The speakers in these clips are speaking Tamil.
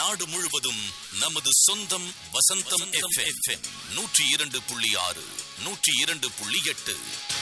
நாடு முழுவதும் நமது சொந்தம் வசந்தம் எஃப்எம் நூற்றி இரண்டு புள்ளி ஆறு நூற்றி இரண்டு புள்ளி எட்டு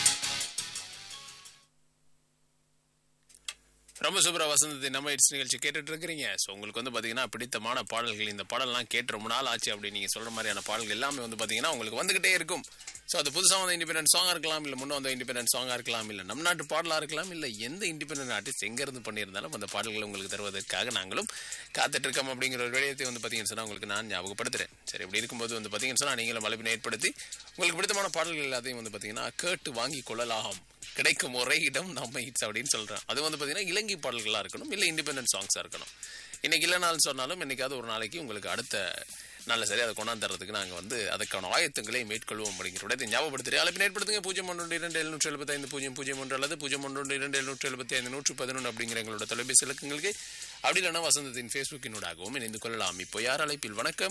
ரொம்ப சூப்பரா வசந்தத்தை நம்ம இட்ஸ் நிகழ்ச்சி கேட்டுட்டு இருக்கிறீங்க ஸோ உங்களுக்கு வந்து பாத்தீங்கன்னா பிடித்தமான பாடல்கள் இந்த பாடல்லாம் கேட்டு ரொம்ப நாள் ஆச்சு அப்படி நீங்க சொல்ற மாதிரியான பாடல்கள் எல்லாமே வந்து பாத்தீங்கன்னா உங்களுக்கு வந்துகிட்டே இருக்கும் ஸோ அது புதுசாக வந்த இண்டிபெண்டன்ட் சாங்கா இருக்கலாம் இல்ல முன்ன வந்த இண்டிபெண்டன்ட் சாங்கா இருக்கலாம் இல்ல நம் நாட்டு பாடலா இருக்கலாம் இல்ல எந்த இண்டிபெண்டன்ட் ஆர்டிஸ்ட் எங்க இருந்து பண்ணியிருந்தாலும் அந்த பாடல்களை உங்களுக்கு தருவதற்காக நாங்களும் காத்துட்டு இருக்கோம் அப்படிங்கிற ஒரு விடயத்தை வந்து பாத்தீங்கன்னு சொன்னா உங்களுக்கு நான் ஞாபகப்படுத்துறேன் சரி இப்படி இருக்கும்போது வந்து பாத்தீங்கன்னு சொன்னா நீங்களும் அழைப்பினை ஏற்படுத்தி உங்களுக்கு பிடித்தமான பாடல்கள் எல்லாத்தையும் வந்து பாத்தீங்கன்னா கேட்டு வாங்கி கொள்ளலாம் கிடைக்கும் ஒரே இடம் நம்ம ஹிட்ஸ் அப்படின்னு சொல்றேன் அது வந்து பாத்தீங்கன்னா இலங்கை பாடல்களா இருக்கணும் இல்ல இண்டிபெண்டன்ட் சாங்ஸா இருக்கணும் இன்னைக்கு இல்லைனாலும் சொன்னாலும் என்னைக்காவது ஒரு நாளைக்கு உங்களுக்கு அடுத்த நல்ல சரி அதை கொண்டாந்து தரதுக்கு நாங்க வந்து அதுக்கான ஆயத்தங்களை மேற்கொள்வோம் அப்படிங்கிற விடத்தை ஞாபகப்படுத்துறேன் அழைப்பு ஏற்படுத்துங்க பூஜ்ஜியம் ஒன்று இரண்டு எழுநூற்றி எழுபத்தி ஐந்து பூஜ்ஜியம் பூஜ்ஜியம் ஒன்று அல்லது பூஜ்ஜியம் ஒன்று இரண்டு எழுநூற்றி எழுபத்தி ஐந்து நூற்றி பதினொன்று அப்படிங்கிற எங்களோட தொலைபேசி இலக்கங்களுக்கு அப்படி இல்லைன்னா வசந்தத்தின் ஃபேஸ்புக்கினூடாகவும் இணைந்து கொள்ளலாம் இப்போ யார் அழைப்பில் வணக்கம்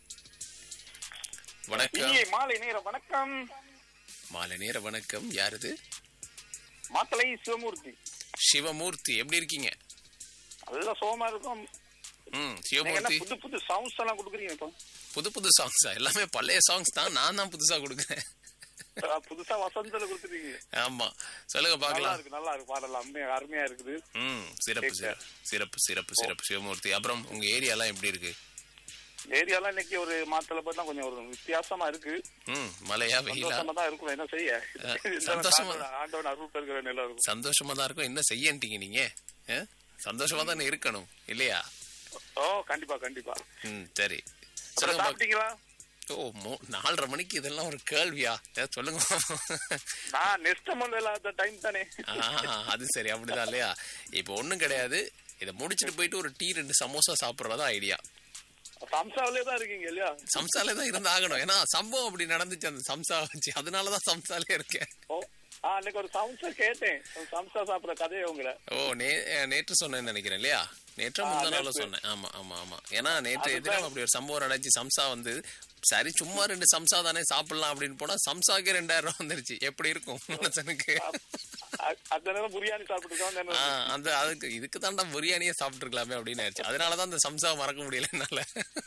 வணக்கம் இனிய மாலை நேரம் வணக்கம் மாலை நேர வணக்கம் யாருது மாத்தலை சிவமூர்த்தி சிவமூர்த்தி எப்படி இருக்கீங்க நல்ல சோமா இருக்கும் ம் நீங்க என்ன சிவமூர்த்தி புது புது சவுண்ட்ஸ் எல்லாம் கொடுக்குறீங்க இப்போ புது புது சாங்ஸா எல்லாமே பழைய சாங்ஸ் தான் நான் தான் புதுசா கொடுக்குறேன் அஹ் புதுசா வசந்தல கொடுத்துருக்கீங்க ஆமா சொல்லுங்க நல்லா பார்க்கலாம் இருக்கு நல்லா இருக்கு பாடலாம் அருமையா அருமையா இருக்குது ம் சிறப்பு கேட்க. சிறப்பு சிறப்பு சிறப்பு சிறப்பு சிவமூர்த்தி அப்புறம் உங்க ஏரியாலாம் எப்படி இருக்கு ஏரியாலாம் இன்னைக்கு ஒரு மாத்தல பார்த்தா கொஞ்சம் ஒரு வித்தியாசமா இருக்கு ம் மழையா வெயிலா சந்தோஷமா தான் இருக்கும் என்ன செய்ய அஹ், இந்த சந்தோஷமா- ஆண்டவன் ஆண்டவன் அருள் பெருகிற நிலை இருக்கும் சந்தோஷமா தான் இருக்கும் என்ன செய்யன்ட்டீங்க நீங்க ஆ? சந்தோஷமா தானே இருக்கணும் இல்லையா ஓ கண்டிப்பா கண்டிப்பா ம் சரி அப்புறம் சொல்லுங்க பாக்க- சாப்பிட்டீங்களா ஓ மோ- நாலரை மணிக்கு இதெல்லாம் ஒரு கேள்வியா ஏதாவது சொல்லுங்க நான் நெக்ஸ்ட் மந்த் இல்லாத டைம் தானே ஆ, அது சரி அப்படிதான் இல்லையா இப்போ ஒண்ணும் கிடையாது இதை முடிச்சிட்டு போயிட்டு ஒரு டீ ரெண்டு சமோசா சாப்பிடுறதா ஐடியா சம்சாவிலே தான் இருக்கீங்க இல்லையா சம்சாலே தான் இருந்து ஆகணும் ஏன்னா சம்பவம் அப்படி நடந்துச்சு அந்த சம்சா வச்சு அதனாலதான் சம்சாலே இருக்கேன் ஓ ஆ அன்னைக்கு ஒரு சம்சா கேட்டேன் சம்சா சாப்பிடுற கதையை உங்களை ஓ நே நேற்று சொன்னேன்னு நினைக்கிறேன் இல்லையா நேற்று ஆ, முந்தா நாளும் நேற்று. சொன்னேன் ஆமா ஆமா ஆமா ஏன்னா நேற்று அதுதான். எதிராக அப்படி ஒரு சம்பவம் நடந்துச்சு சம்சா வந்து சரி சும்மா ரெண்டு சம்சா தானே சாப்பிடலாம் அப்படின்னு போனா சம்சாக்கே ரெண்டாயிரம் ரூபாய் வந்துருச்சு எப்படி இருக்கும் மனுஷனுக்கு அ- அந்த நேரம் பிரியாணி சாப்பிட்டுருக்கோம் ஆ, அந்த அதுக்கு இதுக்கு தாண்டா பிரியாணியே சாப்பிட்டுருக்கலாமே அப்படின்னு ஆயிடுச்சு அதனாலதான் அந்த சம்சா மறக்க முடியல என்னால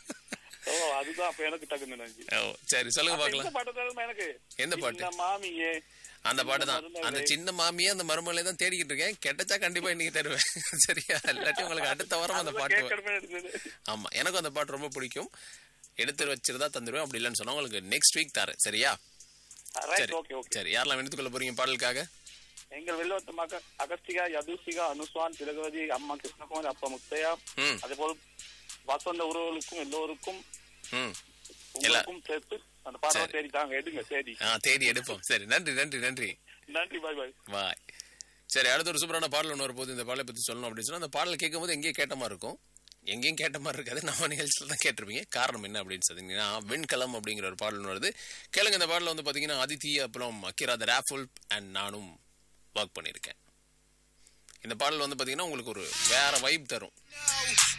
ஓ அதுதான் அப்ப எனக்கு டக்குன்னு நினைச்சு ஓ சரி சொல்லுங்க அப்ப பாக்கலாம் இந்த பாட்டு தெரியுமா எனக்கு எந்த பாட்டு? இந்த மாமியே அந்த பாட்டு தான் மருமகளே. அந்த சின்ன மாமியே அந்த மருமகளை தான் தேடிக்கிட்டு இருக்கேன் கெட்டச்சா கண்டிப்பா இன்னைக்கு தருவேன் சரியா இல்லாட்டி உங்களுக்கு அடுத்த வாரம் அந்த அதுதான் பாட்டு வரும். கேட்கணுமே இருந்தது ஆமா எனக்கும் அந்த பாட்டு ரொம்ப பிடிக்கும் எடுத்து வச்சிருந்தா தந்துருவேன் அப்படி இல்லைன்னு சொன்னா உங்களுக்கு நெக்ஸ்ட் வீக் தரேன் சரியா ரைட் சரி ஓகே ஓகே சரி யாரெல்லாம் எடுத்துக்கொள்ள போறீங்க பாடலுக்காக எங்கள் வெள்ளவத்த மக அகஸ்திகா யதுசிகா அனுஸ்வான் திலகவதி அம்மா கிருஷ்ணகுமார் அப்பா முத்தையா ம் அதே போல் வசந்த உறவுகளுக்கும் எல்லோருக்கும் ம் உங்களுக்கும் சேர்த்து அந்த பாடலை சரி. தேடிட்டாங்க எடுங்க தேடி ஆ தேடி எடுப்போம் சரி நன்றி நன்றி நன்றி நன்றி பாய் பாய் பாய் சரி அடுத்த ஒரு சூப்பரான பாடல் ஒன்று வரும்போது இந்த பாடலை பத்தி சொல்லணும் அப்படின்னு சொன்னா அந்த பாடல் கேட்கும்போது எங்கேயும் கேட்ட மாதிரி இருக்கும் எங்கேயும் கேட்ட மாதிரி இருக்காது நம்ம நிகழ்ச்சியில் தான் கேட்டிருப்பீங்க காரணம் என்ன அப்படின்னு சொன்னீங்கன்னா வெண்கலம் அப்படிங்கிற ஒரு பாடல் ஒன்று வருது கேளுங்க இந்த பாடல வந்து பார்த்தீங்கன்னா அதித்தி அப்புறம் அக்கிரா த ரேஃபுல் அண்ட் நானும் ஒர்க் பண்ணியிருக்கேன் இந்த பாடல் வந்து பார்த்தீங்கன்னா உங்களுக்கு ஒரு வேற வைப் தரும்